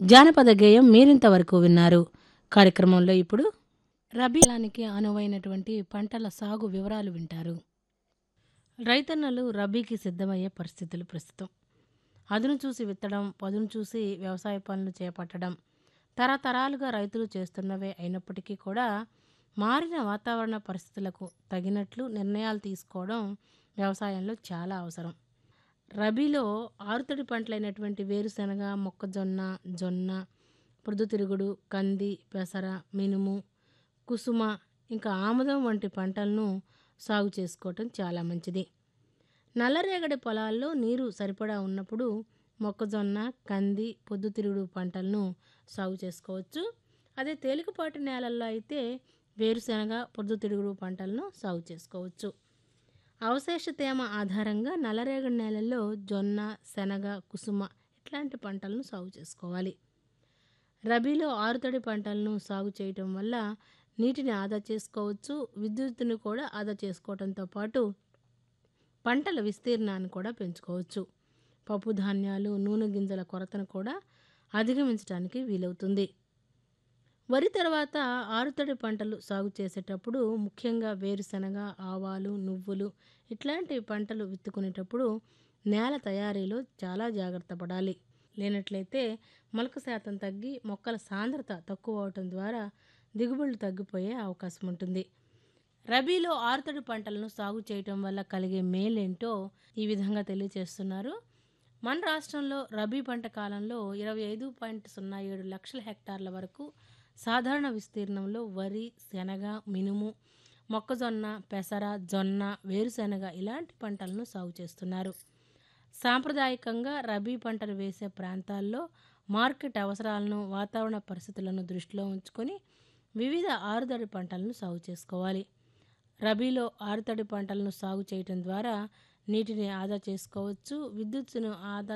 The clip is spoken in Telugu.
జానపద గేయం మీరింతవరకు విన్నారు కార్యక్రమంలో ఇప్పుడు రబీలానికి అనువైనటువంటి పంటల సాగు వివరాలు వింటారు రైతన్నలు రబీకి సిద్ధమయ్యే పరిస్థితులు ప్రస్తుతం అదును చూసి విత్తడం పదును చూసి వ్యవసాయ పనులు చేపట్టడం తరతరాలుగా రైతులు చేస్తున్నవే అయినప్పటికీ కూడా మారిన వాతావరణ పరిస్థితులకు తగినట్లు నిర్ణయాలు తీసుకోవడం వ్యవసాయంలో చాలా అవసరం రబీలో ఆరుతడి పంటలైనటువంటి వేరుశనగ మొక్కజొన్న జొన్న పొద్దుతిరుగుడు కంది పెసర మినుము కుసుమ ఇంకా ఆముదం వంటి పంటలను సాగు చేసుకోవటం చాలా మంచిది నల్లరేగడి పొలాల్లో నీరు సరిపడా ఉన్నప్పుడు మొక్కజొన్న కంది పొద్దుతిరుగుడు పంటలను సాగు చేసుకోవచ్చు అదే తేలికపాటి నేలల్లో అయితే వేరుశనగ పొద్దుతిరుగుడు పంటలను సాగు చేసుకోవచ్చు అవశేష తేమ ఆధారంగా నల్లరేగడి నేలల్లో జొన్న శనగ కుసుమ ఇట్లాంటి పంటలను సాగు చేసుకోవాలి రబీలో ఆరుతడి పంటలను సాగు చేయటం వల్ల నీటిని ఆదా చేసుకోవచ్చు విద్యుత్తుని కూడా ఆదా చేసుకోవడంతో పాటు పంటల విస్తీర్ణాన్ని కూడా పెంచుకోవచ్చు పప్పు ధాన్యాలు నూనె గింజల కొరతను కూడా అధిగమించడానికి వీలవుతుంది వరి తర్వాత ఆరుతడి పంటలు సాగు చేసేటప్పుడు ముఖ్యంగా వేరుశనగ ఆవాలు నువ్వులు ఇట్లాంటి పంటలు విత్తుకునేటప్పుడు నేల తయారీలో చాలా జాగ్రత్త పడాలి లేనట్లయితే మొలక శాతం తగ్గి మొక్కల సాంద్రత తక్కువ అవటం ద్వారా దిగుబడులు తగ్గిపోయే అవకాశం ఉంటుంది రబీలో ఆరుతడి పంటలను సాగు చేయటం వల్ల కలిగే మేలేంటో ఈ విధంగా తెలియజేస్తున్నారు మన రాష్ట్రంలో రబీ పంట కాలంలో ఇరవై ఐదు పాయింట్ సున్నా ఏడు లక్షల హెక్టార్ల వరకు సాధారణ విస్తీర్ణంలో వరి శనగ మినుము మొక్కజొన్న పెసర జొన్న వేరుశెనగ ఇలాంటి పంటలను సాగు చేస్తున్నారు సాంప్రదాయకంగా రబీ పంటలు వేసే ప్రాంతాల్లో మార్కెట్ అవసరాలను వాతావరణ పరిస్థితులను దృష్టిలో ఉంచుకొని వివిధ ఆరుతడి పంటలను సాగు చేసుకోవాలి రబీలో ఆరుతడి పంటలను సాగు చేయటం ద్వారా నీటిని ఆదా చేసుకోవచ్చు విద్యుత్తును ఆదా